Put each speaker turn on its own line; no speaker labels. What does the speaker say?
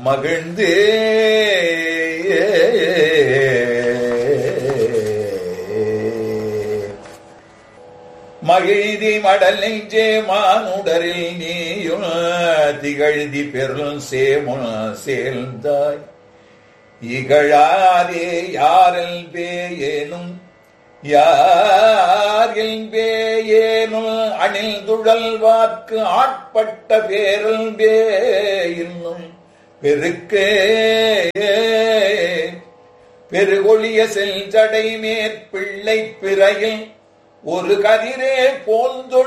மகிழ்ந்து மகிழ்தி மடல் நெஞ்சே மானுடரில் நீயும் திகழ்தி பெருள் சேமுன் சேர்ந்தாய் இகழாதே யாரில் பேயேனும் யாரில் பேயேனும் அணில் துழல் வாக்கு ஆட்பட்ட பேரல் பேயின்னும் பெருக்கே பெருகொழிய செல் ஜடை மேற்பிள்ளை பிறையில் ஒரு கதிரே போந்தொழு